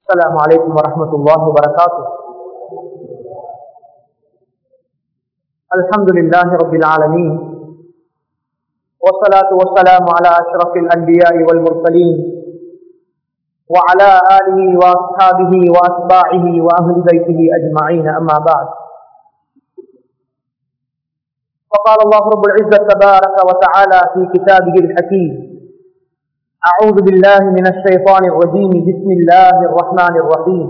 السلام عليكم ورحمة الله وبركاته الحمد لله رب العالمين والصلاة والسلام على أشرف الأنبياء والمرسلين وعلى آله وأصحابه وأتباعه وأهل بيته أجمعين أما بعد فقال الله رب العزة تبارك وتعالى في كتابه الحكيم أعوذ بالله من الشيطان الرجيم بسم الله الرحمن الرحيم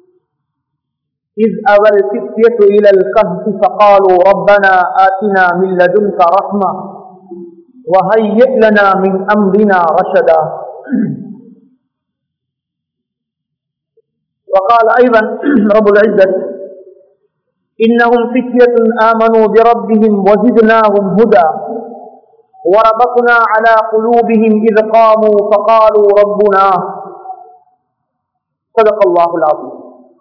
إذ أوى الفتية إلى الكهف فقالوا ربنا آتنا من لدنك رحمة وهيئ لنا من أمرنا رشدا وقال أيضا رب العزة إنهم فتية آمنوا بربهم وزدناهم هدى وربطنا على قلوبهم إذ قاموا فقالوا ربنا صدق الله العظيم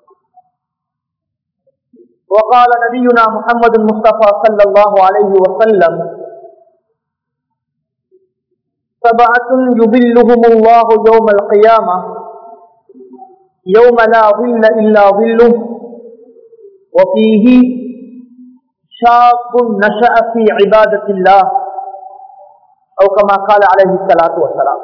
وقال نبينا محمد المصطفى صلى الله عليه وسلم سبعة يظلهم الله يوم القيامة يوم لا ظل إلا ظله وفيه شاب نشأ في عبادة الله أو كما قال عليه الصلاة والسلام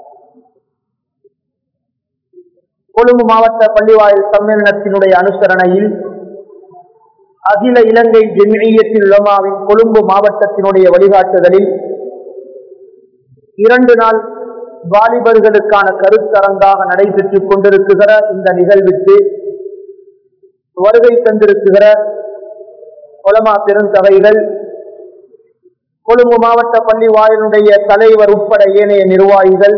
கொழும்பு மாவட்ட பள்ளிவாயில் சம்மேளனத்தினுடைய அனுசரணையில் அகில இலங்கை ஜெமியத்தில் உலமாவின் கொழும்பு மாவட்டத்தினுடைய வழிகாட்டுதலில் இரண்டு நாள் வாலிபர்களுக்கான கருத்தரங்காக நடைபெற்றுக் கொண்டிருக்குகிற இந்த நிகழ்விற்கு வருகை தந்திருக்குகிற கொலமா பெருந்தகைகள் கொழும்பு மாவட்ட பள்ளி வாயிலுடைய தலைவர் உட்பட ஏனைய நிர்வாகிகள்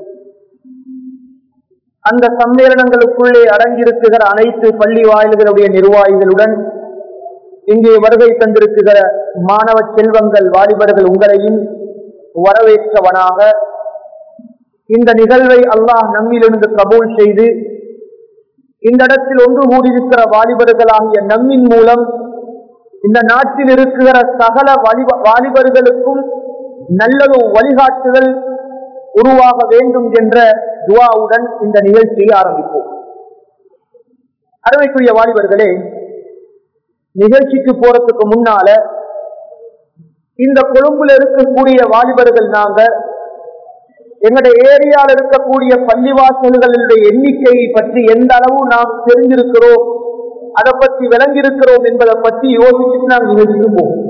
அந்த சம்மேளனங்களுக்குள்ளே அடங்கியிருக்குகிற அனைத்து பள்ளி வாயில்களுடைய நிர்வாகிகளுடன் இங்கே வருகை தந்திருக்குகிற மாணவ செல்வங்கள் வாலிபர்கள் உங்களையும் வரவேற்றவனாக இந்த நிகழ்வை அல்லாஹ் நம்மிலிருந்து கபூல் செய்து இந்த இடத்தில் ஒன்று கூடியிருக்கிற வாலிபர்களாகிய நம்மின் மூலம் இந்த நாட்டில் இருக்கிற சகல வாலிபர்களுக்கும் நல்லது வழிகாட்டுதல் உருவாக வேண்டும் என்ற துவாவுடன் இந்த நிகழ்ச்சியை ஆரம்பிப்போம் அருமைக்குரிய வாலிபர்களே நிகழ்ச்சிக்கு போறதுக்கு முன்னால இந்த கொழும்புல இருக்கக்கூடிய வாலிபர்கள் நாங்க எங்களுடைய ஏரியாவில் இருக்கக்கூடிய பள்ளிவாசல்களுடைய எண்ணிக்கையை பற்றி எந்த அளவு நாம் தெரிஞ்சிருக்கிறோம் அதை பற்றி விளங்கியிருக்கிறோம் என்பதை பற்றி யோசிச்சுட்டு நாம் நிகழ்ச்சிக்கு போவோம்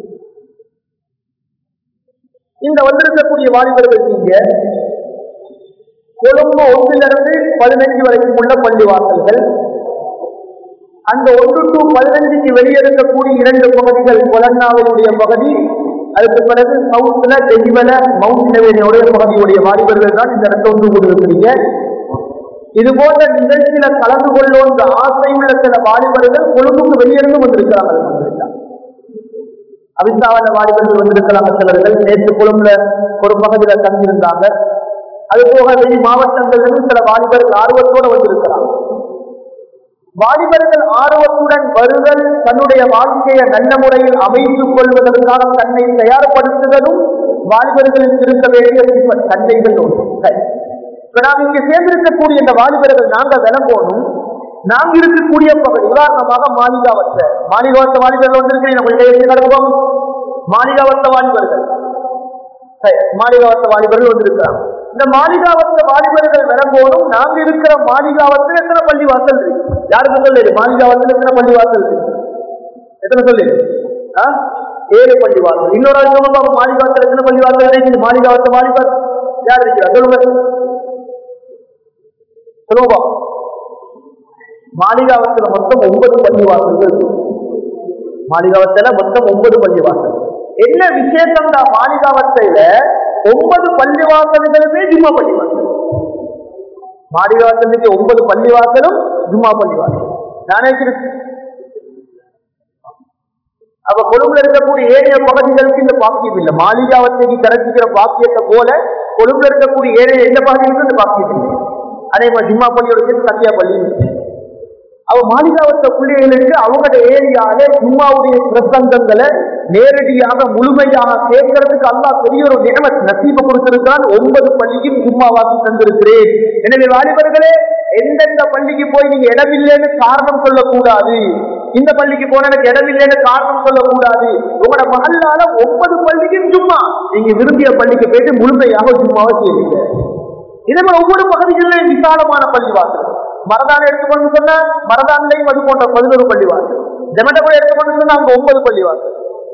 இந்த வந்திருக்கக்கூடிய வாலிபர்கள் நீங்க கொழும்பு ஒன்றிலிருந்து பதினைஞ்சு வரைக்கும் உள்ள பள்ளிவாசல்கள் அந்த ஒன்று டு பதினஞ்சுக்கு வெளியே இருக்கக்கூடிய இரண்டு பகுதிகள் கொலன்னாவினுடைய பகுதி அதுக்கு பிறகு சவுத்துல டெய்வல மவுண்ட் நெவேனியுடைய பகுதியுடைய வாலிபர்கள் தான் இந்த இடத்துல ஒன்று கூடியிருக்கிறீங்க இது போன்ற நிகழ்ச்சியில கலந்து கொள்ளும் ஆசை உள்ள சில வாலிபர்கள் கொழும்புக்கு வெளியிருந்து வந்திருக்கிறாங்க அவிசாவன வாலிபர்கள் வந்திருக்கிறாங்க சிலர்கள் நேற்று கொழும்புல ஒரு பகுதியில தங்கியிருந்தாங்க அது போக வெளி மாவட்டங்களிலிருந்து சில வாலிபர்கள் ஆர்வத்தோடு வந்திருக்கிறாங்க வாலிபர்கள் ஆர்வத்துடன் வருதல் தன்னுடைய வாழ்க்கையை நல்ல முறையில் அமைத்துக் கொள்வதற்காக தன்னை தயார்படுத்துவதும் வாலிபர்களுக்கு இருக்க வேண்டிய தன்மைகள் ஒன்று இப்ப நாம் இங்க சேர்ந்திருக்கக்கூடிய இந்த வாலிபர்கள் நாங்க விளங்கணும் நாங்க இருக்கக்கூடிய பகுதி உதாரணமாக மாளிகாவத்த மாளிகாவத்த வாலிபர்கள் வந்திருக்கிறீங்க உங்களுடைய நடக்கும் மாளிகாவத்த வாலிபர்கள் மாளிகாவத்த வாலிபர்கள் வந்திருக்கிறாங்க இந்த மாளிகாவத்த வாலிபர்கள் விளங்கோடும் நாங்க இருக்கிற மாளிகாவத்தில் எத்தனை பள்ளி வாசல் இருக்கு யாருக்கு சொல்லு மாளிகாவத்தில் எத்தனை பள்ளி வாசல் இருக்கு எத்தனை சொல்லு ஏழு பள்ளி வாசல் இன்னொரு ஆள் சொல்லுங்க மாளிகாவத்தில் எத்தனை பள்ளி வாசல் இருக்குது மாளிகாவத்த வாலிபர் யார் இருக்கிறா சொல்லுங்க சொல்லுவா மாளிகாவத்துல மொத்தம் ஒன்பது பள்ளிவாசல்கள் மாளிகாவத்துல மொத்தம் ஒன்பது பள்ளிவாசல் என்ன விசேஷம் தான் மாளிகாவத்தையில ஒன்பது பள்ளிவாசல்களுமே ஜும்மா பள்ளிவாசல் மாளிகாவத்தலுக்கு ஒன்பது பள்ளிவாசலும் ஜும்மா பள்ளிவாசல் நானே அப்ப கொழும்புல இருக்கக்கூடிய ஏனைய பகுதிகளுக்கு இந்த பாக்கியம் இல்லை மாளிகாவத்தைக்கு கிடைச்சிக்கிற பாக்கியத்தை போல கொழும்புல இருக்கக்கூடிய ஏனைய எந்த பகுதிகளுக்கு இந்த பாக்கியம் இல்லை அதே மாதிரி ஜிம்மா பள்ளியோட சேர்த்து சத்தியா பள்ளி அவ மாளிகாவத்த பிள்ளைகளுக்கு அவங்களோட ஏரியால ஜும்மாவுடைய பிரசங்கங்களை நேரடியாக முழுமையாக கேட்கறதுக்கு அல்லா பெரிய ஒரு நியமத் நசீப கொடுத்திருக்கிறான் ஒன்பது பள்ளிக்கும் ஜும்மாவாக்கி தந்திருக்கிறேன் எனவே வாலிபர்களே எந்தெந்த பள்ளிக்கு போய் நீங்க இடமில்லைன்னு காரணம் சொல்லக்கூடாது இந்த பள்ளிக்கு போன எனக்கு இடமில்லைன்னு காரணம் சொல்லக்கூடாது உங்களோட மகளால ஒன்பது பள்ளிக்கும் ஜும்மா நீங்க விரும்பிய பள்ளிக்கு போயிட்டு முழுமையாக ஜும்மாவை செய்யுங்க இதே மாதிரி ஒவ்வொரு பகுதிகளிலும் விசாலமான பள்ளிவாசல் மரதான எடுத்துக்கொண்டு சொன்ன மரதானிலையும் அது போன்ற பதினோரு பள்ளிவாசல் ஜெமட்டபுரம் எடுத்துக்கொண்டு சொன்னா அங்க ஒன்பது பள்ளிவாசல்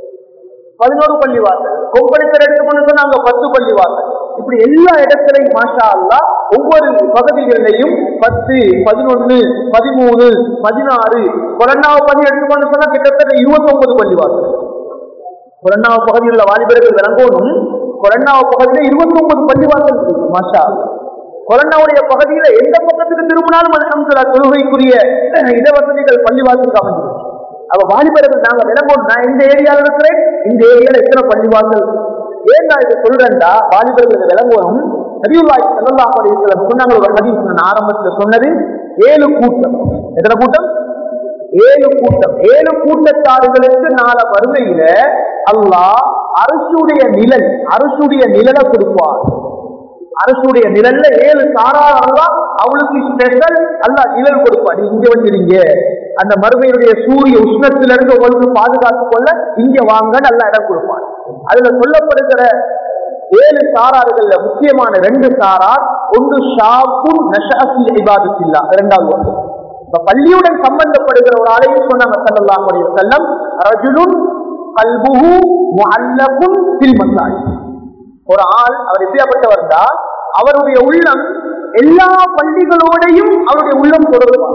பதினோரு பள்ளிவாசல் கொம்பளித்தர் எடுத்துக்கொண்டு சொன்னா அங்க பத்து பள்ளிவாசல் இப்படி எல்லா இடத்திலையும் மாஷா அல்லா ஒவ்வொரு பகுதிகளிலையும் பத்து பதினொன்னு பதிமூணு பதினாறு கொரண்ணாவை பகுதி எடுத்துக்கொண்டு சொன்னா கிட்டத்தட்ட இருபத்தி ஒன்பது பள்ளிவாசல் கொரண்ணாவை பகுதியில் உள்ள வாலிபர்கள் விளங்கணும் கொரண்ணாவை பகுதியில இருபத்தி ஒன்பது பள்ளிவாசல் இருக்கு மாஷா அல்லா. கொரோனாவுடைய பகுதியில எந்த பக்கத்துக்கு திரும்பினாலும் அலமதுல்லா தொழுகைக்குரிய இடவசதிகள் பள்ளிவாசலுக்கு அமைஞ்சிருக்கு அவ வாலிபர்கள் நாங்க விளம்போம் நான் இந்த ஏரியால இருக்கிறேன் இந்த ஏரியால எத்தனை பள்ளிவாசல் ஏன் நான் இதை சொல்றேன்டா வாலிபர்கள் விளங்குவோம் நபியுல்லாஹி ஸல்லல்லாஹு அலைஹி வஸல்லம் சொன்னாங்க ஒரு ஹதீஸ் நான் ஆரம்பத்துல சொன்னது ஏழு கூட்டம் எத்தனை கூட்டம் ஏழு கூட்டம் ஏழு கூட்டத்தார்களுக்கு நாள வறுமையில அல்லாஹ் அரசுடைய நிழல் அரசுடைய நிழலை கொடுப்பார் அரசுடைய நிழல்ல ஏழு சாராரா அவளுக்கு ஸ்பெஷல் அல்ல நிழல் கொடுப்பார் இங்க வந்துருங்க அந்த மறுமையுடைய சூரிய உஷ்ணத்திலிருந்து உங்களுக்கு பாதுகாத்துக் கொள்ள இங்க வாங்க நல்ல இடம் கொடுப்பார் அதுல சொல்லப்படுகிற ஏழு சாராறுகள்ல முக்கியமான ரெண்டு சாரார் ஒன்று ஷாப்பும் நஷாசி இபாதத்தில்லா இரண்டாவது ஒன்று இப்ப பள்ளியுடன் சம்பந்தப்படுகிற ஒரு ஆளையும் சொன்னாங்க சல்லல்லாஹு அலைஹி வஸல்லம் ரஜுலுன் கல்புஹு முஅல்லகுன் ஃபில் மசாஜித் ஒரு ஆள் அவர் எப்படியாப்பட்டவர்டா அவருடைய உள்ளம் எல்லா பள்ளிகளோடையும் அவருடைய உள்ளம் தொடர்பான்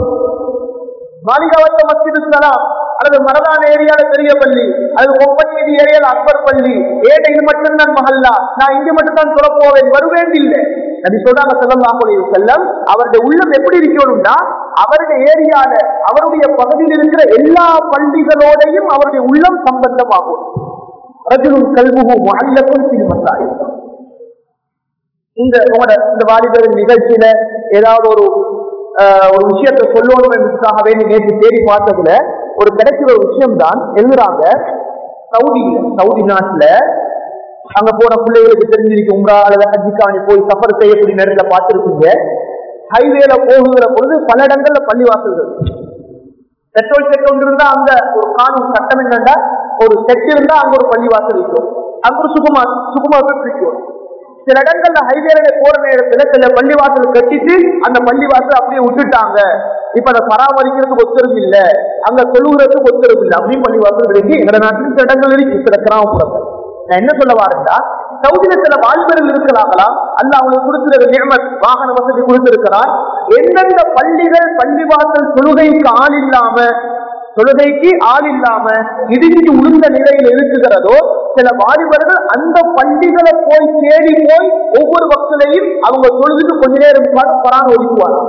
மாளிகாவத்த மஸ்ஜிது சலாம் அல்லது மரதான ஏரியால பெரிய பள்ளி அல்லது ஒப்பன்மீதி ஏரியால அக்பர் பள்ளி ஏட இது மட்டும்தான் மஹல்லா நான் இங்க மட்டும்தான் சொல்ல போவேன் வருவேன் இல்லை நபி சொல்றாங்க செல்லம் செல்லம் அவருடைய உள்ளம் எப்படி இருக்கணும்னா அவருடைய ஏரியால அவருடைய பகுதியில் இருக்கிற எல்லா பள்ளிகளோடையும் அவருடைய உள்ளம் சம்பந்தமாகும் ரஜுலும் கல்முகு மல்லக்கும் சிறுமத்தாய் இந்த உங்களோட இந்த வாலிபர் நிகழ்ச்சியில ஏதாவது ஒரு ஆஹ், ஒரு விஷயத்தை சொல்லணும் என்பதற்காக வேண்டி நேற்று தேடி பார்த்ததுல ஒரு கிடைக்கிற ஒரு விஷயம் தான் எழுதுறாங்க சவுதியில சவுதி நாட்டுல அங்க போன பிள்ளைகளுக்கு தெரிஞ்சிருக்கு உம்ரா அல்லது ஹஜ்ஜிக்காணி போய் சஃபர் செய்யக்கூடிய நேரத்துல பார்த்திருப்பீங்க ஹைவேல போகுகிற பொழுது பல இடங்கள்ல பள்ளிவாசல்கள் பெட்ரோல் செட் ஒன்று இருந்தா அங்க ஒரு காணும் சட்டம் என்னன்னா ஒரு செட் இருந்தா அங்க ஒரு பள்ளிவாசல் இருக்கும் அங்க ஒரு சுகுமா சுகுமா இருக்கும் சில இடங்கள்ல ஹைவேல போற நேரத்துல சில பள்ளிவாசல் கட்டிட்டு அந்த பள்ளிவாசல் அப்படியே விட்டுட்டாங்க இப்ப அதை பராமரிக்கிறதுக்கு ஒத்துறவு இல்ல அங்க தொழுகிறதுக்கு ஒத்துறவு இல்ல அப்படின்னு பள்ளிவாசல் இருக்கு எங்க நாட்டில் சில இடங்கள் இருக்கு சில கிராமப்புறங்கள் நான் என்ன சொல்ல வாருந்தா சவுதியில சில வாலிபர்கள் இருக்கிறாங்களா அல்ல அவங்களுக்கு கொடுத்திருக்கிற நியமத் வாகன வசதி கொடுத்திருக்கிறார் எந்தெந்த பள்ளிகள் பள்ளிவாசல் தொழுகைக்கு ஆள் இல்லாம தொழுகைக்கு ஆள் இல்லாம இடிஞ்சு உளுந்த நிலையில் இருக்குகிறதோ சில வாலிபர்கள் அந்த பள்ளிகளை போய் தேடி போய் ஒவ்வொரு பக்தலையும் அவங்க தொழுதுட்டு கொஞ்ச நேரம் பரான் ஒதுக்குவாங்க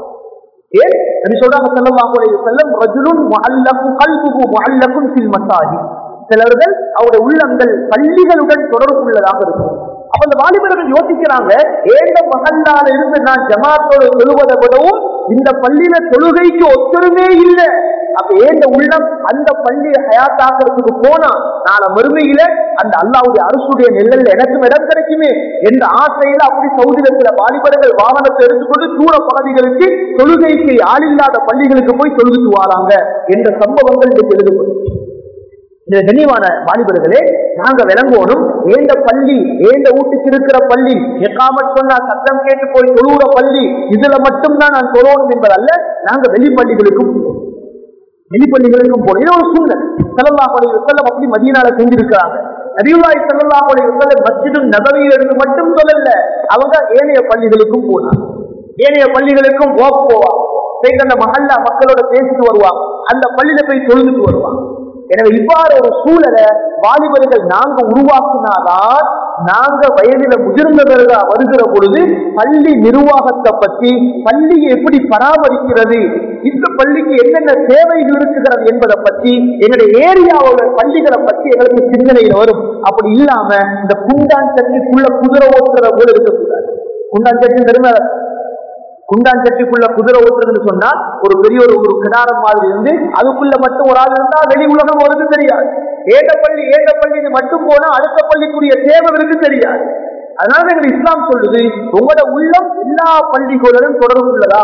ஏன் நபி சொல்றாங்க ஸல்லல்லாஹு அலைஹி வஸல்லம் ரஜுலுன் முஅல்லகு கல்புஹு முஅல்லகுன் ஃபில் மசாஜித் சிலர்கள் அவருடைய உள்ளங்கள் பள்ளிகளுடன் தொடர்புள்ளதாக இருக்கும் அப்ப அந்த வாலிபர்கள் யோசிக்கிறாங்க ஏந்த மகல்லால இருந்து நான் ஜமாத்தோடு தொழுவதை விடவும் இந்த பள்ளியில தொழுகைக்கு ஒத்தருமே இல்லை அப்ப ஏந்த உள்ளம் அந்த பள்ளியை ஹயாத்தாக்குறதுக்கு போனா நாளை மறுமையில அந்த அல்லாவுடைய அரசுடைய நெல்லல்ல எனக்கும் இடம் கிடைக்குமே என்ற ஆசையில அப்படி சவுதியில சில வாலிபர்கள் வாகனத்தை எடுத்துக்கொண்டு தூர பகுதிகளுக்கு தொழுகைக்கு ஆளில்லாத பள்ளிகளுக்கு போய் தொழுதுட்டு வராங்க என்ற சம்பவங்கள் இன்றைக்கு எழுதப்படும் இந்த கண்ணியமான வாலிபர்களே நாங்க விளங்குவோனும் ஏந்த பள்ளி ஏந்த வீட்டுக்கு இருக்கிற பள்ளி எக்காமட் சொன்னா சத்தம் கேட்டு போய் தொழுகிற பள்ளி இதுல மட்டும்தான் நான் தொழணும் என்பதல்ல நாங்க வெளிப்பள்ளிகளுக்கும் போவோம். வெளிப்பள்ளிகளுக்கும் போல இது ஒரு சூழ்நிலை செல்லல்லாஹ் அலைஹி வஸல்லம் அப்படி மதீனால செஞ்சிருக்கிறாங்க நபியுல்லாஹி ஸல்லல்லாஹு அலைஹி வஸல்லம் மஸ்ஜிதும் நபவியில இருந்து மட்டும் சொல்லல அவங்க ஏனைய பள்ளிகளுக்கும் போனாங்க ஏனைய பள்ளிகளுக்கும் வாக் போவாங்க போய் அந்த மஹல்லா மக்களோட பேசிட்டு வருவாங்க அந்த பள்ளியில போய் தொழுதுட்டு வருவாங்க எனவே இவ்வாறு ஒரு சூழலை வாலிபர்கள் நாங்க உருவாக்கினாதான் நாங்க வயதில முதிர்ந்தவர்களா வருகிற பொழுது பள்ளி நிர்வாகத்தை பற்றி பள்ளியை எப்படி பராமரிக்கிறது இந்த பள்ளிக்கு என்னென்ன தேவைகள் இருக்குகிறது என்பதை பற்றி எங்களுடைய ஏரியாவோட பள்ளிகளை பற்றி எங்களுக்கு சிந்தனையில் வரும் அப்படி இல்லாம இந்த குண்டான் சட்டிக்குள்ள குதிரை ஓட்டுறத போல இருக்கக்கூடாது குண்டான் சட்டி தெரியுமா குண்டாஞ்சட்டிக்குள்ள குதிரை ஓட்டுறதுன்னு சொன்னா ஒரு பெரிய ஒரு ஒரு கிடாரம் மாதிரி இருந்து அதுக்குள்ள மட்டும் ஒரு ஆள் இருந்தா வெளி உலகம் ஒருக்கு தெரியாது ஏட்ட பள்ளி ஏட்ட பள்ளின்னு மட்டும் போனா அடுத்த பள்ளிக்குரிய தேவை இருக்கு தெரியாது அதனால எங்க இஸ்லாம் சொல்லுது உங்களோட உள்ளம் எல்லா பள்ளிகளுடன் தொடர்பு உள்ளதா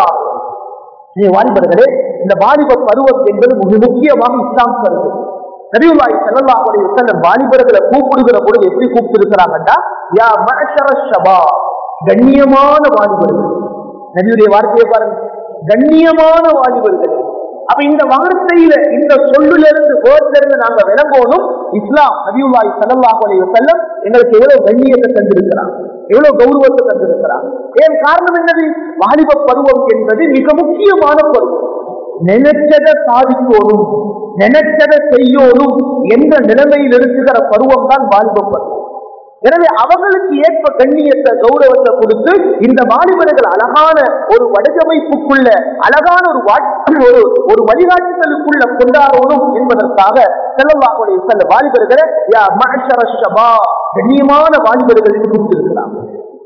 நீ வாலிபர்களே இந்த வாலிப பருவம் என்பது மிக முக்கியமாக இஸ்லாம் கருது நபியுல்லாஹி ஸல்லல்லாஹு அலைஹி வஸல்லம் வாலிபர்களை கூப்பிடுகிற பொழுது எப்படி கூப்பிட்டு இருக்கிறாங்கடா யா மஅஷர ஷபாப் கண்ணியமான வாலிபர்கள் நபியுடைய வார்த்தையை பாருங்க கண்ணியமான வாலிபர்கள் அப்ப இந்த வார்த்தையில இந்த சொல்லுல இருந்து வேர்ட்ல இருந்து நாங்க விளங்கணும் இஸ்லாம் நபியுல்லாஹி ஸல்லல்லாஹு அலைஹி வஸல்லம் எங்களுக்கு எவ்வளவு கண்ணியத்தை தந்திருக்கிறான் எவ்வளவு கௌரவத்தை தந்திருக்கிறான் ஏன் காரணம் என்னது வாலிப பருவம் என்பது மிக முக்கியமான பருவம் நினைச்சதை சாதிக்கணும் நினைச்சதை செய்யணும் என்ற நிலைமையில் இருக்கிற பருவம் தான் வாலிப பருவம் எனவே அவர்களுக்கு ஏற்ப கண்ணியத்தை கௌரவத்தை கொடுத்து இந்த வாலிபர்கள் அழகான ஒரு வடிவமைப்புக்குள்ள அழகான ஒரு ஒரு ஒரு வழிகாட்டுதலுக்குள்ள கொண்டாடணும் என்பதற்காக செல்லவாக்குடைய சில வாலிபர்களை யா மஹஷர ஷபா கண்ணியமான வாலிபர்கள் என்று கொடுத்திருக்கிறாங்க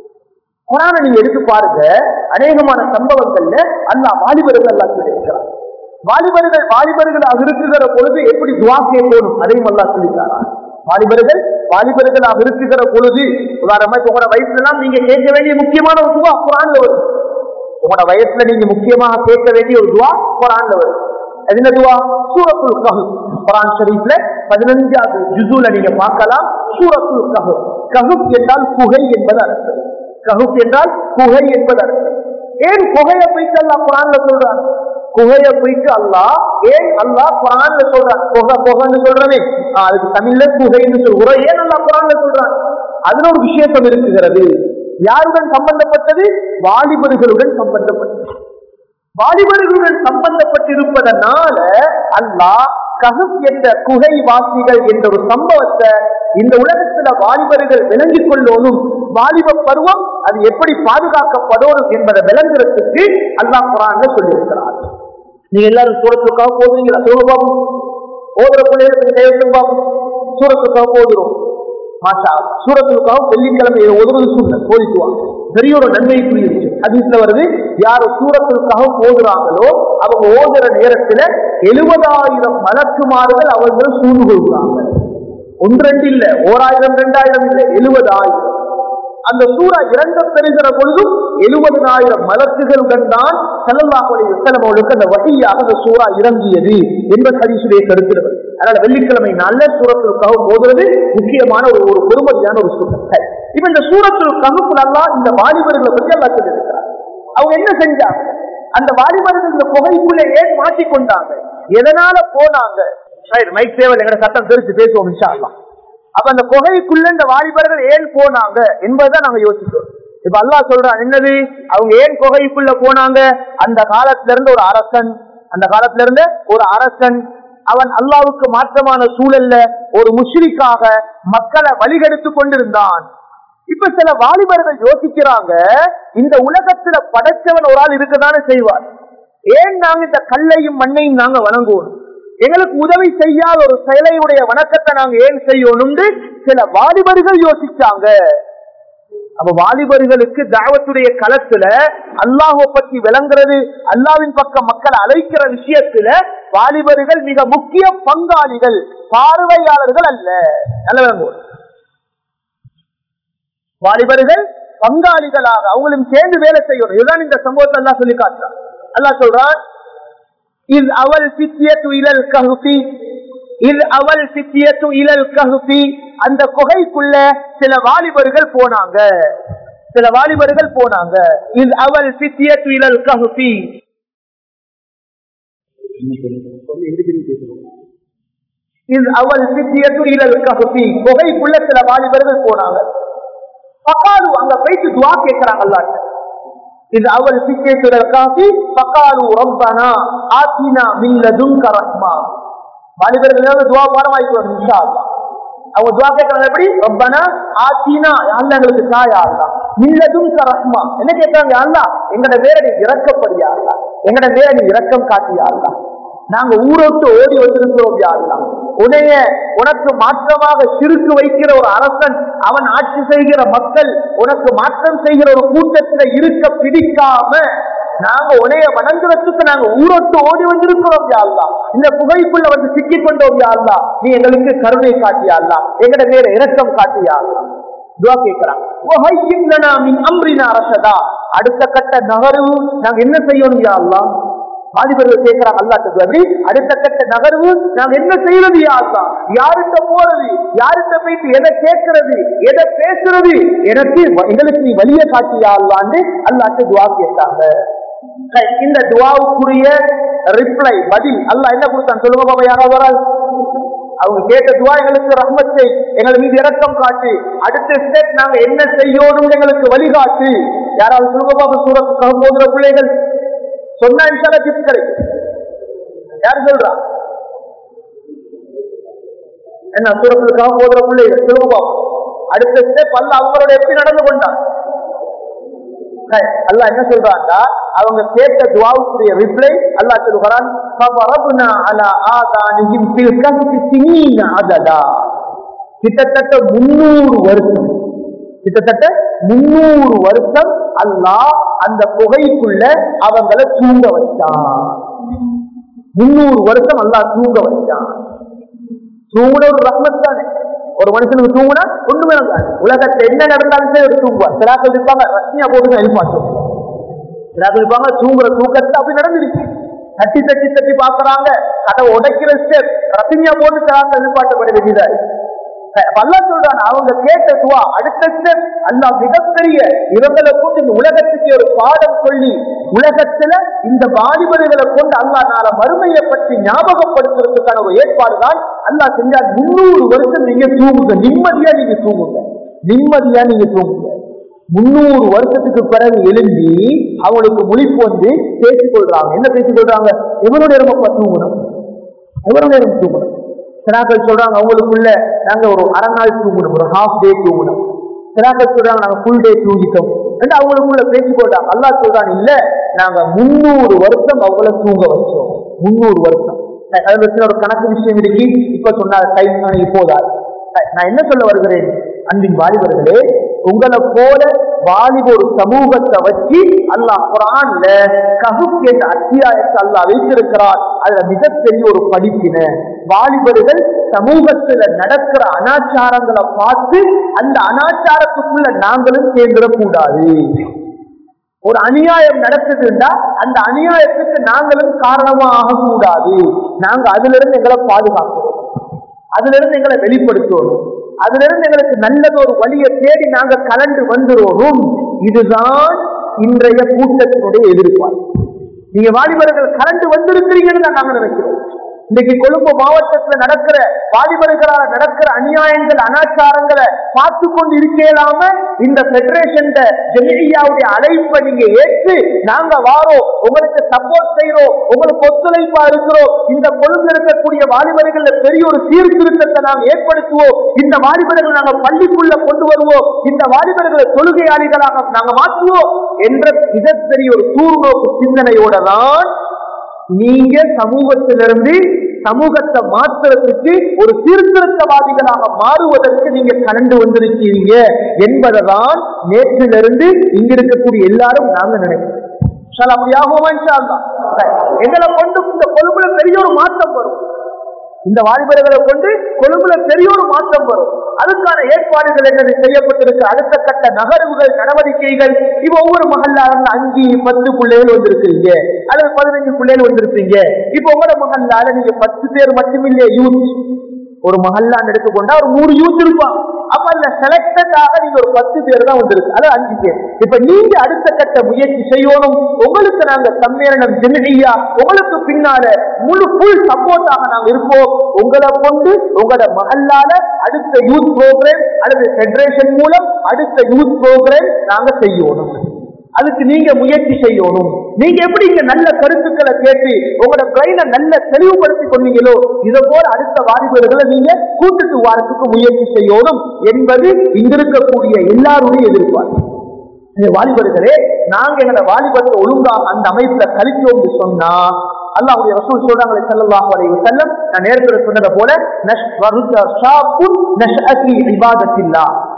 குரான நீங்க எடுத்து பாருங்க அநேகமான சம்பவங்கள்ல அல்லா வாலிபர்கள் அல்லா சொல்லியிருக்கிறார் வாலிபர்கள் வாலிபர்களாக இருக்கிற பொழுது எப்படி துவா கேட்கணும் அதையும் அல்லா சொல்லித்தாரா வாலிபர்கள் வாலிபர்களாக இருக்கிற பொழுது உதாரணமா உங்களோட வயசுல எல்லாம் நீங்க கேட்க வேண்டிய முக்கியமான ஒரு துவா குரான்ல வரும் உங்களோட வயசுல நீங்க முக்கியமாக கேட்க வேண்டிய ஒரு துவா குரான்ல வரும் அது என்ன துவா சூரத்துல் கஹு குரான் ஷரீஃப்ல பதினஞ்சாவது ஜுசூல நீங்க பார்க்கலாம் சூரத்துல் கஹு கஹுப் என்றால் குகை என்பது அர்த்தம் கஹுப் என்றால் குகை என்பது அர்த்தம் ஏன் குகையை போயிட்டு அல்லா குரான்ல சொல்றாங்க குகைய போயிட்டு அல்லா ஏன் அல்லா குரான்ல சொல்றான் புகை புகைன்னு சொல்றவே அதுக்கு தமிழ்ல குகைன்னு சொல்றோம் ஏன் அல்லா குரான்ல சொல்றான் அதுல ஒரு விசேஷம் இருக்குகிறது யாருடன் சம்பந்தப்பட்டது வாலிபர்களுடன் சம்பந்தப்பட்டது வாலிபர்களுடன் சம்பந்தப்பட்டிருப்பதனால அல்லாஹ் கஹப் என்ற குகை வாசிகள் என்ற ஒரு சம்பவத்தை இந்த உலகத்துல வாலிபர்கள் விளங்கிக் கொள்ளணும் வாலிப பருவம் அது எப்படி பாதுகாக்கப்படணும் என்பதை விளங்குறதுக்கு அல்லாஹ் குரான்ல சொல்லியிருக்கிறார் நீங்க எல்லாரும் சூரத்துக்காக போதுறீங்களா சொல்லுங்க பாபு ஓதுற பிள்ளைகளுக்கு தேவைக்கும் பாபு சூரத்துக்காக போதுறோம் மாஷா சூரத்துக்காக வெள்ளிக்கிழமை ஒதுவது சூழ்நிலை போதிக்குவாங்க பெரிய ஒரு நன்மைக்குரிய விஷயம் ஹதீஸ்ல வருது யார் சூரத்துக்காக ஓதுறாங்களோ அவங்க ஓதுற நேரத்துல எழுபதாயிரம் மலக்குமார்கள் அவர்கள் சூழ்ந்து கொள்கிறாங்க ஒன்று ரெண்டு இல்ல ஓராயிரம் ரெண்டாயிரம் இல்ல எழுபதாயிரம் அந்த சூறா இறங்க பெறுகிற பொழுதும் எழுபதனாயிரம் மலக்குகளுடன் தான் செல்லல்லாஹுடைய அவர்களுக்கு அந்த வகையாக அந்த சூறா இறங்கியது என்பது ஹரிசுடைய கருத்துகள் அதனால வெள்ளிக்கிழமை நல்ல சூரத்திற்காக போதுறது முக்கியமான ஒரு ஒரு பெருமதியான ஒரு சூழல் இப்ப இந்த சூரத்தில் ககுப்புலாம் இந்த வாலிபர்களை பற்றி அல்லா சொல்லியிருக்கிறார் அவங்க என்ன செஞ்சாங்க அந்த வாலிபர்கள் இந்த புகைக்குள்ள ஏன் மாட்டிக்கொண்டாங்க எதனால போனாங்க மைக் சேவல் எங்க சட்டம் தெரிச்சு பேசுவோம் இன்ஷா அல்லாஹ் அப்ப அந்த குகைக்குள்ள இந்த வாலிபர்கள் ஏன் போனாங்க என்பதுதான் நாங்க யோசிக்கிறோம் இப்ப அல்லாஹ் சொல்றான் என்னது அவங்க ஏன் குகைக்குள்ள போனாங்க அந்த காலத்துல இருந்து ஒரு அரசன் அந்த காலத்துல இருந்து ஒரு அரசன் அவன் அல்லாவுக்கு மாற்றமான சூழல்ல ஒரு முஷ்ரிக்காக மக்களை வழிகெடுத்து கொண்டிருந்தான் இப்ப சில வாலிபர்கள் யோசிக்கிறாங்க இந்த உலகத்துல படைச்சவன் ஒரு ஆள் இருக்கதானே செய்வார் ஏன் நாங்க இந்த கல்லையும் மண்ணையும் நாங்க வணங்குவோம் எங்களுக்கு உதவி செய்யாத ஒரு செயலையுடைய வணக்கத்தை நாங்க ஏன் செய்யணும்னு சில வாலிபர்கள் யோசிச்சாங்க அப்ப வாலிபர்களுக்கு தாவத்துடைய களத்துல அல்லாஹை பற்றி விளங்குறது அல்லாவின் பக்கம் மக்களை அழைக்கிற விஷயத்துல வாலிபர்கள் மிக முக்கிய பங்காளிகள் பார்வையாளர்கள் அல்ல நல்ல விளங்குவோம் வாலிபர்கள் பங்காளிகளாக அவங்களும் சேர்ந்து வேலை செய்யணும் இதுதான் இந்த சம்பவத்தை அல்லா சொல்லி காட்டுறான் அல்லா சொல்றான் இது அவள் சித்தியத்து இழல் ககுப்பி இது அவள் சித்தியத்து இழல் ககுப்பி அந்த குகைக்குள்ள சில வாலிபர்கள் போனாங்க சில வாலிபர்கள் போனாங்க இது அவள் சித்தியத்து இழல் ககுப்பி இது அவள் சித்தியத்து இழல் ககுப்பி குகைக்குள்ள சில வாலிபர்கள் போனாங்க பக்காலு அங்க போயிட்டு துவா கேட்கிறாங்க அல்லாட்ட இது அவள் சிக்கேத்துடல் காஃபி பக்காலு ரப்பனா ஆத்தினா மில்லதுங்க ரஹ்மா வாலிபர்கள் துவா பாடமாயிட்டு இன்ஷா அல்லாஹ் அவங்க துவா கேட்கறாங்க எப்படி ரப்பனா ஆத்தினா அல்ல எங்களுக்கு தாயா அல்லா மில்லதுங்க ரஹ்மா என்ன கேட்கறாங்க அல்லா எங்கட வேற நீ இறக்கப்படியா அல்லா எங்கட வேற நீ இரக்கம் காட்டியா அல்லா நாங்க ஊரோட்டு ஓடி வந்திருக்கிறோம் யாருலாம் உடைய உனக்கு மாற்றமாக சிறுக்கு வைக்கிற ஒரு அரசன் அவன் ஆட்சி செய்கிற மக்கள் உனக்கு மாற்றம் செய்கிற ஒரு கூட்டத்தில் இருக்க பிடிக்காம நாங்க உனைய வணங்குறதுக்கு நாங்க ஊரோட்டு ஓடி வந்திருக்கிறோம் யாழ்லா இந்த புகைக்குள்ள வந்து சிக்கிக் கொண்டோம் யாழ்லா நீ எங்களுக்கு கருணை காட்டியாள்லா எங்கட மேல இரக்கம் காட்டியாள்லா துவா கேட்கிறான் "வஹய்யிப் லனா மின் அம்ரினா ரஷதா." அடுத்த கட்ட நகர்வு நாங்க என்ன செய்யணும் யா அல்லாஹ் வாலிபர்கள் கேட்கிறாங்க அல்லா எப்படி அடுத்த கட்ட நகர்வு நாங்க என்ன செய்யறது யா அல்லாஹ் யார்கிட்ட போறது யார்கிட்ட போயிட்டு எதை கேட்கறது எதை பேசுறது எனக்கு எங்களுக்கு நீ வழிய காட்டியா அல்லான்னு அல்லாட்டு துவா கேட்டாங்க சரி, இந்த துவாவுக்குரிய ரிப்ளை பதில் அல்லாஹ் என்ன கொடுத்தான் சொல்லுங்க பாபா யாராவது வராது அவங்க கேட்ட துவா எங்களுக்கு ரஹ்மத்தை எங்கள் மீது இரக்கம் காட்டு அடுத்த ஸ்டெப் நாங்க என்ன செய்யணும் எங்களுக்கு வழிகாட்டு யாராவது சொல்லுங்க பாபா சூரத்துக்காக போகிற பிள்ளைகள் சொன்னா இன்ஷால கிஃப்ட் கிடைக்கும் யார் சொல்றா என்ன சூரத்துக்காக போகிற பிள்ளைகள் சொல்லுங்க பாபா அடுத்த ஸ்டெப் அல்ல அவங்களோட எப்படி நடந்து கொண்டான் அல்லா என்ன சொல்றாண்டா அவங்க கேட்ட துவாவுக்குரிய ரிப்ளை அல்லா சொல்லுகிறான் فَضَرَبْنَا عَلَى آذَانِهِمْ فِي الْكَهْفِ سِنِينَ عَدَدًا. கிட்டத்தட்ட முன்னூறு வருஷம் கிட்டத்தட்ட முன்னூறு வருஷம் அல்லாஹ் அந்த புகைக்குள்ள அவங்களை தூங்க வச்சான் முன்னூறு வருஷம் அல்லாஹ் தூங்க வச்சான் தூங்குன ஒரு ரஹ்மத் தானே ஒரு மனுஷனுக்கு தூங்குனா ஒண்ணுமே நடக்காது உலகத்துல என்ன நடந்தாலும் சரி ஒரு தூங்குவார் சிலாக்கள் இருப்பாங்க ரஷ்யா போட்டு எழுப்பாட்டும் சிலாக்கள் இருப்பாங்க தூங்குற தூக்கத்தை அப்படி நடந்துருச்சு தட்டி தட்டி தட்டி பாக்குறாங்க அதை உடைக்கிற ஸ்டெப் ரசிஞ்சா போட்டு சிலாக்கள் எழுப்பாட்டப்பட வேண்டியதாரு அல்லா சொல்றான் அவங்க கேட்ட துவா அடுத்த ஸ்டெப் அல்லா மிகப்பெரிய இவங்களை கொண்டு இந்த உலகத்துக்கு ஒரு பாடம் சொல்லி உலகத்துல இந்த வாலிபர்களை கொண்டு அல்லா நாள மறுமையை பற்றி ஞாபகப்படுத்துறதுக்கான ஒரு ஏற்பாடு தான் அல்லா செஞ்சா முன்னூறு வருஷம் நீங்க தூங்குங்க நிம்மதியா நீங்க தூங்குங்க நிம்மதியா நீங்க தூங்குங்க முன்னூறு வருஷத்துக்கு பிறகு எழுந்தி அவங்களுக்கு முழிப்பு வந்து பேசிக் கொள்றாங்க என்ன பேசிக் கொள்றாங்க எவ்வளவு நேரம் தூங்கணும் எவ்வளவு நேரம் தூங்கணும் சிலாக்கள் சொல்றாங்க அவங்களுக்குள்ள நாங்க ஒரு அரை நாள் தூங்கணும் ஒரு ஹாஃப் டே தூங்கணும் சிலாக்கள் சொல்றாங்க நாங்க ஃபுல் டே தூங்கிட்டோம் என்று அவங்களுக்குள்ள பேசி போட்டாங்க அல்லா சொல்றாங்க இல்ல நாங்க முன்னூறு வருஷம் அவங்கள தூங்க வச்சோம் முன்னூறு வருஷம் அதுல சில ஒரு கணக்கு விஷயம் இருக்கு இப்ப சொன்ன டைம் இப்போதா நான் என்ன சொல்ல வருகிறேன் அன்பின் வாலிபர்களே உங்களை போல வாலிப ஒரு சமூகத்தை வச்சு அல்லாஹ் குரான்ல கஹுப் என்ற அத்தியாயத்தை அல்லாஹ் வைத்திருக்கிறார் அதுல மிகப்பெரிய ஒரு படிப்பின வாலிபர்கள் சமூகத்துல நடக்கிற அனாச்சாரங்களை பார்த்து அந்த அனாச்சாரத்துக்குள்ள நாங்களும் சேர்ந்துடக்கூடாது ஒரு அநியாயம் நடக்குதுன்னா அந்த அநியாயத்துக்கு நாங்களும் காரணமாக ஆகக்கூடாது நாங்க அதுல இருந்து எங்களை பாதுகாக்கணும் அதுல இருந்து எங்களை வெளிப்படுத்தணும் அதுல இருந்து எங்களுக்கு நல்லது ஒரு வழியை தேடி நாங்க கலந்து வந்துடுவோம் இதுதான் இன்றைய கூட்டத்தினுடைய எதிர்பார்ப்பு நீங்க வாலிபர்கள் கலந்து வந்திருக்கிறீங்கன்னு தான் நாங்க நினைக்கிறோம் இன்னைக்கு கொழும்பு மாவட்டத்துல நடக்கிற வாலிபர்களால நடக்கிற அநியாயங்கள் அனாச்சாரங்களை பார்த்து கொண்டு இருக்கலாம இந்த பெடரேஷன் ஜெமியாவுடைய அழைப்பை நீங்க ஏற்று நாங்க வாரோம் உங்களுக்கு சப்போர்ட் செய்யறோம் உங்களுக்கு ஒத்துழைப்பா இருக்கிறோம் இந்த கொழும்பு இருக்கக்கூடிய வாலிபர்கள் பெரிய ஒரு சீர்திருத்தத்தை நாங்க ஏற்படுத்துவோம் இந்த வாலிபர்கள் நாங்க பள்ளிக்குள்ள கொண்டு வருவோம் இந்த வாலிபர்களை தொழுகையாளிகளாக நாங்க மாற்றுவோம் என்ற மிகப்பெரிய ஒரு தூர்நோக்கு சிந்தனையோட தான் நீங்க சமூகத்திலிருந்து சமூகத்தை மாற்றுறதுக்கு ஒரு சீர்திருத்தவாதிகளாக மாறுவதற்கு நீங்க கலந்து வந்திருக்கீங்க என்பதைதான் நேற்றிலிருந்து இங்க இருக்கக்கூடிய எல்லாரும் நாங்க நினைக்கிறோம் எங்களை கொண்டு இந்த கொழும்புல பெரிய ஒரு மாற்றம் வரும் இந்த வாலிபர்களை கொண்டு கொழும்புல பெரிய ஒரு மாற்றம் வரும் அதுக்கான ஏற்பாடுகள் என்னது செய்யப்பட்டிருக்கு அடுத்த கட்ட நகர்வுகள் நடவடிக்கைகள் இப்ப ஒவ்வொரு மகல்ல அஞ்சு பத்து பிள்ளைகள் வந்திருக்கீங்க அல்லது பதினஞ்சு பிள்ளைகள் வந்திருப்பீங்க இப்ப உங்களோட மகல்லால நீங்க பத்து பேர் மட்டுமில்லையே யூத் ஒரு மகல்லான்னு எடுத்துக்கொண்டா ஒரு நூறு யூத் இருப்பான் அப்ப அந்த செலக்டடாக நீங்க ஒரு பத்து பேர் தான் வந்திருக்கு அது அஞ்சு பேர் இப்ப நீங்க அடுத்த கட்ட முயற்சி செய்யணும் உங்களுக்கு நாங்க சம்மேளனம் ஜெமினியா உங்களுக்கு பின்னால முழு ஃபுல் சப்போர்ட்டாக நாங்க இருப்போம் உங்களை கொண்டு உங்களோட மகல்லால அடுத்த யூத் ப்ரோக்ராம் அல்லது ஃபெடரேஷன் மூலம் அடுத்த யூத் ப்ரோக்ராம் நாங்க செய்யணும் அதுக்கு நீங்க முயற்சி செய்யணும் நீங்க எப்படி இங்க நல்ல கருத்துக்களை கேட்டு உங்களோட பிரெயினை நல்ல தெளிவுபடுத்தி கொண்டீங்களோ இதை போல அடுத்த வாலிபர்களை நீங்க கூட்டுட்டு வாரத்துக்கு முயற்சி செய்யணும் என்பது இங்க இருக்கக்கூடிய எல்லாருடைய எதிர்பார்ப்பு வாலிபர்களே நாங்க எங்களோட வாலிபத்தை ஒழுங்காக அந்த அமைப்புல கழிச்சோம் சொன்னா அல்லாஹுடைய ரசூல் சொல்றாங்களே ஸல்லல்லாஹு அலைஹி வஸல்லம் நான் நேரத்தில் சொன்னதை போல நஷ் வருத ஷாபுன் நஷ்அதி இபாதத்தில்லா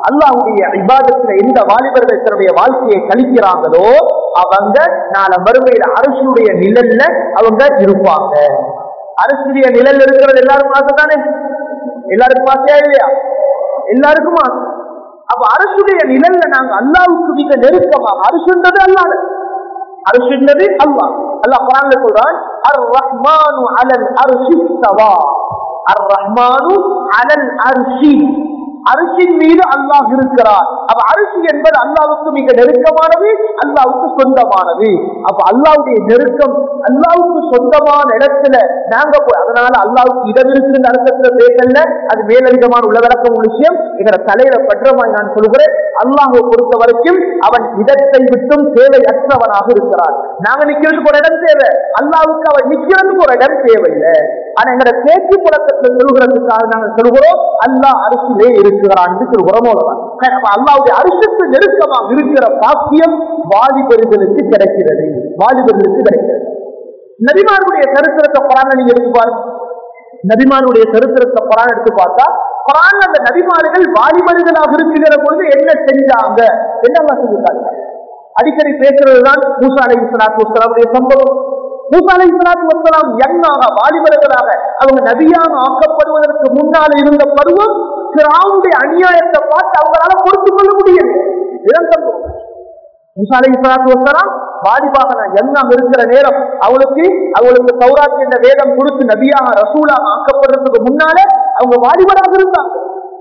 அல்லாஹ்வுடைய இபாதத்துல எந்த வாலிபர்கள் தன்னுடைய வாழ்க்கையை கழிக்கிறாங்களோ அவங்க நாளை மறுமையில அரசுடைய நிழல்ல அவங்க இருப்பாங்க அரசுடைய நிழல் இருக்கிறது எல்லாருக்கும் ஆசை தானே எல்லாருக்கும் ஆசையா இல்லையா எல்லாருக்கும் ஆசை அப்ப அரசுடைய நிழல்ல நாங்க அல்லாவுக்கு மிக நெருக்கமாக அரசுன்றது அல்லாத அரசுன்றது அல்லாஹ் அல்லாஹ் குரான்ல சொல்றான் அர் ரஹ்மானு அலல் அர்ஷி தவா அர் ரஹ்மானு அலல் அர்ஷி அரிசின் மீது அல்லாஹ் இருக்கிறார் அப்ப அரிசி என்பது அல்லாவுக்கு மிக நெருக்கமானது அல்லாவுக்கு சொந்தமானது அப்ப அல்லாவுடைய நெருக்கம் அல்லாவுக்கு சொந்தமான இடத்துல நாங்க போய் அதனால அல்லாவுக்கு இடம் இருக்குன்ற அர்த்தத்துல பேசல அது மேலதிகமான உள்ளடக்கம் ஒரு விஷயம் எங்களை தலையில பற்றமாய் நான் சொல்கிறேன் அல்லாஹை பொறுத்த வரைக்கும் அவன் இடத்தை விட்டும் தேவையற்றவனாக இருக்கிறான் நாங்க நிக்கிறதுக்கு ஒரு இடம் தேவை அல்லாவுக்கு அவன் நிக்கிறதுக்கு ஒரு இடம் தேவையில்லை ஆனா எங்களோட பேச்சு புழக்கத்துல சொல்கிறதுக்காக நாங்கள் சொல்கிறோம் அல்லாஹ் அரசிலே இருக்கிறான் என்று சொல்கிறோம் அவ்வளவுதான். அப்ப அல்லாவுடைய அரசுக்கு நெருக்கமாக இருக்கிற பாக்கியம் வாலிபர்களுக்கு கிடைக்கிறது வாலிபர்களுக்கு கிடைக்கிறது நபிமாருடைய சரித்திரத்தை குரான் நீங்க எடுத்து பாருங்க நபிமாருடைய சரித்திரத்தை குரான் எடுத்து பார்த்தா குரான் அந்த நபிமார்கள் வாலிபர்களாக இருக்கிற பொழுது என்ன செஞ்சாங்க என்ன சொல்லியிருக்காங்க அடிக்கடி பேசுறதுதான் மூசா அலை இஸ்லாத்துடைய சம்பவம் மூசா அலை இஸ்லாத்து யங்காக வாலிபர்களாக அவங்க நபியாக ஆக்கப்படுவதற்கு முன்னால் இருந்த பருவம் சிறாவுடைய அநியாயத்தை பார்த்து அவங்களால பொறுத்துக் கொள்ள முடியல இதான் சம்பவம் மூசா அலை இஸ்லாத்து வசலாம் வாலிபாக நான் யங்காக இருக்கிற நேரம் அவளுக்கு அவளுக்கு சௌராத் என்ற வேதம் கொடுத்து நபியாக ரசூலாக ஆக்கப்படுறதுக்கு முன்னால அவங்க வாலிபராக இருந்தாங்க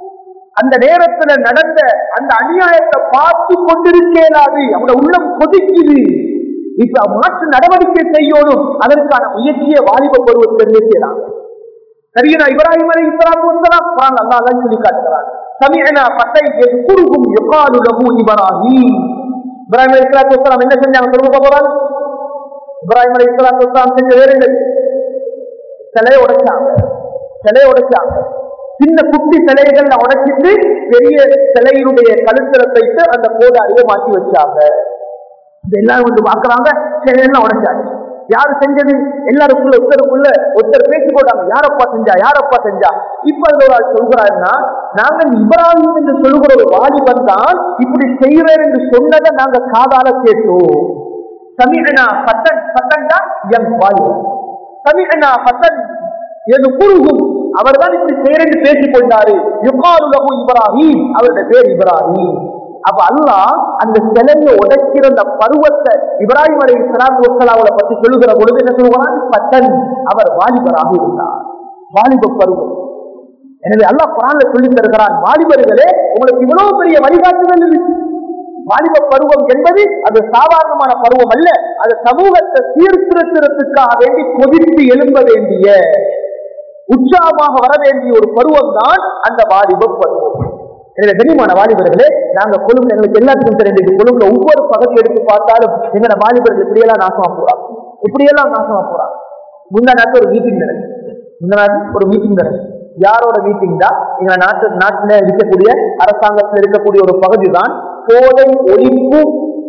அந்த நேரத்துல நடந்த அந்த அநியாயத்தை பார்த்து கொண்டிருக்கேலாது அவங்களோட உள்ளம் கொதிக்குது இப்ப மாற்று நடவடிக்கை செய்யணும் அதற்கான முயற்சியை வாலிப பருவத்திலிருந்து செய்யலாம் சரியா இப்ராஹிம் அலை இஸ்லாம் அல்லா தான் சொல்லி காட்டுகிறார் சமீனா பட்டை குறுகும் எவ்வாறு லகு இப்ராஹிம் இப்ராஹிம் அலி இஸ்லாத்து வஸ்லாம் என்ன செஞ்சாங்க சொல்லுங்க போறாங்க இப்ராஹிம் அலி இஸ்லாத்து வஸ்லாம் செஞ்ச வேறு இல்லை சிலையை உடைச்சாங்க சிலையை உடைச்சாங்க சின்ன குட்டி சிலைகள்ல உடைச்சிட்டு பெரிய சிலையினுடைய கழுத்துல வைத்து அந்த கோடாரியை மாற்றி வச்சாங்க இந்த எல்லாரும் வந்து பாக்குறாங்க சிலையெல்லாம் உடைச்சாங்க யாரு செஞ்சது எல்லாருக்குள்ள ஒருத்தருக்குள்ள ஒருத்தர் பேசி போட்டாங்க யாரப்பா செஞ்சா யாரப்பா செஞ்சா இப்ப அதுல ஒரு ஆள் சொல்கிறாருன்னா நாங்க இப்ராஹிம் என்று சொல்லுகிற ஒரு வாலிபன் தான் இப்படி செய்யறேன் என்று சொன்னதை நாங்க காதால கேட்டோம் சமீகனா பத்தன் பத்தன் தான் எம் வாலிபன் சமீகனா பத்தன் எது குருகும் அவர் தான் இப்படி பேரென்று பேசிக் கொண்டாரு யுகாருலகு இப்ராஹிம் அவருடைய பேர் இப்ராஹிம் அப்ப அல்லாஹ் அந்த சிலையை உடைக்கிற அந்த பருவத்தை இப்ராஹிம் அலை சலாத்து வசலாவை பத்தி சொல்லுகிற பொழுது என்ன சொல்லுவான் பத்தன் அவர் வாலிபராக இருந்தார் வாலிப பருவம் எனவே அல்லாஹ் குரான்ல சொல்லி தருகிறான் வாலிபர்களே உங்களுக்கு இவ்வளவு பெரிய வழிகாட்டுதல் இருக்கு வாலிப பருவம் என்பது அது சாதாரணமான பருவம் அல்ல அது சமூகத்தை சீர்திருத்தத்துக்காக வேண்டி கொதித்து எழும்ப வேண்டிய உற்சாகமாக வர வேண்டிய ஒரு பருவம் தான் அந்த வாலிப பருவம் எனவே கனிமான வாலிபர்களே நாங்க கொழும்பு எங்களுக்கு எல்லாத்துக்கும் தெரிஞ்சது கொழும்புல ஒவ்வொரு பகுதி எடுத்து பார்த்தாலும் எங்களோட வாலிபர்கள் இப்படியெல்லாம் நாசமா போறாங்க இப்படியெல்லாம் நாசமா போறாங்க முந்தா நாட்டு ஒரு மீட்டிங் நடக்குது முந்தா நாட்டு ஒரு மீட்டிங் நடக்குது யாரோட மீட்டிங் தான் எங்க நாட்டு நாட்டுல இருக்கக்கூடிய அரசாங்கத்தில் இருக்கக்கூடிய ஒரு பகுதி தான் போதை ஒழிப்பு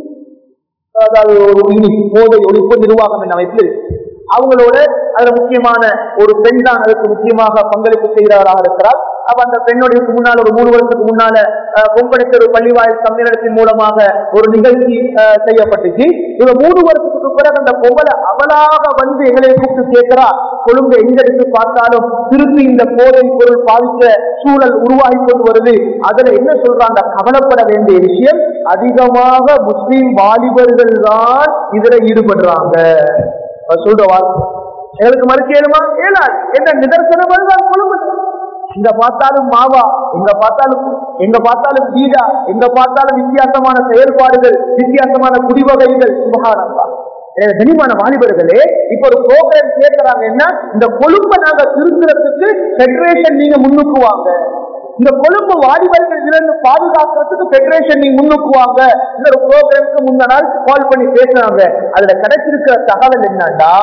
அதாவது ஒரு யூனிட் போதை ஒழிப்பு நிர்வாகம் என்ற அமைப்பில் இருக்கு. அவங்களோட அதுல முக்கியமான ஒரு பெண் தான் அதுக்கு முக்கியமாக பங்களிப்பு செய்கிறவராக இருக்கிறார் அப்ப அந்த பெண்ணுடைய முன்னால் ஒரு மூணு வருஷத்துக்கு முன்னால அஹ், கொம்பனித்தரு பள்ளிவாயில் சம்மேளனத்தின் மூலமாக ஒரு நிகழ்ச்சி அஹ், செய்யப்பட்டுச்சு இவங்க மூணு வருஷத்துக்கு பிறகு அந்த பொங்கலை அவளாக வந்து எங்களை கூப்பிட்டு கேட்கிறா கொழும்பு எங்க எடுத்து பார்த்தாலும் திருப்பி இந்த போதை பொருள் பாதிக்க சூழல் உருவாகி கொண்டு வருது அதுல என்ன சொல்றாங்க கவலைப்பட வேண்டிய விஷயம் அதிகமாக முஸ்லிம் வாலிபர்கள் தான் இதுல ஈடுபடுறாங்க அவர் சொல்ற வார்த்தை எங்களுக்கு மறுக்கேனுமா ஏலாது என்ன நிதர்சனம் அதுதான் கொழும்பு இங்க பார்த்தாலும் மாவா எங்க பார்த்தாலும் எங்க பார்த்தாலும் பீடா எங்க பார்த்தாலும் வித்தியாசமான செயல்பாடுகள் வித்தியாசமான குடிவகைகள் சுபகாரம்பா கனிமான வாலிபர்களே இப்ப ஒரு ப்ரோக்ராம் கேட்கறாங்க என்ன இந்த கொழும்பை நாங்க திருத்துறதுக்கு பெடரேஷன் நீங்க முன்னுக்கு வாங்க இந்த கொழும்பு வாலிபர்கள் இருந்து பாதுகாக்கிறதுக்கு பெடரேஷன் நீங்க முன்னுக்கு வாங்க இந்த ஒரு ப்ரோக்ராமுக்கு முந்த நாள் கால் பண்ணி பேசுறாங்க அதுல கிடைச்சிருக்கிற தகவல் என்னன்னா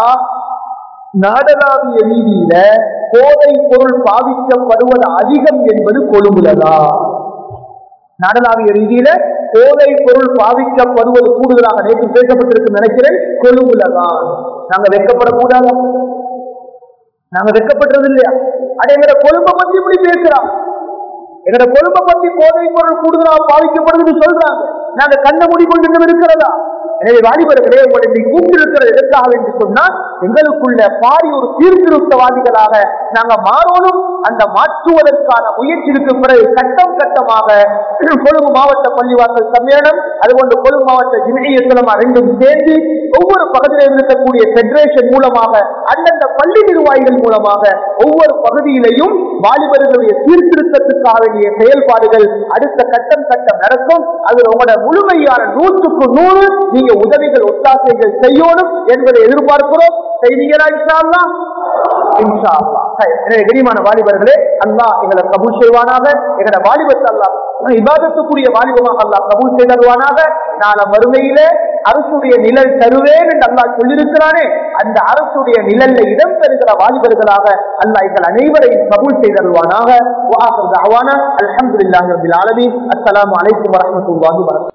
நாடகாவிய ரீதியில போதை பொருள் பாவிக்கப்படுவது அதிகம் என்பது கொழும்புலதான் நாடளாவிய ரீதியில போதை பொருள் பாவிக்கப்படுவது கூடுதலாக நேற்று பேசப்பட்டிருக்கு நினைக்கிறேன் கொழும்புலதான் நாங்க வெக்கப்படக்கூடாதா நாங்க வெக்கப்பட்டது இல்லையா அடைங்கிற கொழும்பை பத்தி இப்படி பேசுறான் எங்கட கொழும்பை பத்தி போதை பொருள் கூடுதலாக பாதிக்கப்படுதுன்னு சொல்றாங்க நாங்க கண்ண மூடி கொண்டு இன்னும் இருக்கிறதா எனவே வாலிபர்களே உங்களை நீ கூப்பிட்டிருக்கிறது எதற்காக என்று சொன்னால் எங்களுக்குள்ள பாரி ஒரு சீர்திருத்தவாதிகளாக நாங்க மாறணும் அந்த மாற்றுவதற்கான முயற்சி இருக்கும் பிறகு கட்டம் கட்டமாக கொழும்பு மாவட்ட பள்ளிவாசல் சம்மேளனம் அதுபோன்று கொழும்பு மாவட்ட ஜினையத்துலமா ரெண்டும் சேர்ந்து ஒவ்வொரு பகுதியிலும் இருக்கக்கூடிய பெடரேஷன் மூலமாக அந்தந்த பள்ளி நிர்வாகிகள் மூலமாக ஒவ்வொரு பகுதியிலையும் வாலிபர்களுடைய சீர்திருத்தத்துக்காக வேண்டிய செயல்பாடுகள் அடுத்த கட்டம் கட்டம் நடக்கும் அதில் உங்களோட முழுமையான நூற்றுக்கு நூறு நீங்க உதவிகள் ஒத்தாசைகள் செய்யணும் என்பதை எதிர்பார்க்கிறோம் செய்திகளா இன்ஷா அல்லாஹ்? இன்ஷா அல்லாஹ். சரி. எனவே கனிமான வாலிபர்களே அல்லாஹ் எங்களை கபூல் செய்வானாக எங்களோட வாலிபத்தை அல்லாஹ் இபாதத்துக்குரிய வாலிபமாக அல்லாஹ் கபூல் செய்தருவானாக நாள மறுமையிலே அரசுடைய நிழல் தருவேன் என்று அல்லாஹ் சொல்லியிருக்கிறானே அந்த அரசுடைய நிழல்ல இடம் பெறுகிற வாலிபர்களாக அல்லாஹ் எங்கள் அனைவரையும் கபூல் செய்தருவானாக அல்ஹம்துலில்லாஹி ரபில் ஆலமீன் அஸ்ஸலாமு அலைக்கும் வரஹ்மத்துல்லாஹி வபரகாத்துஹு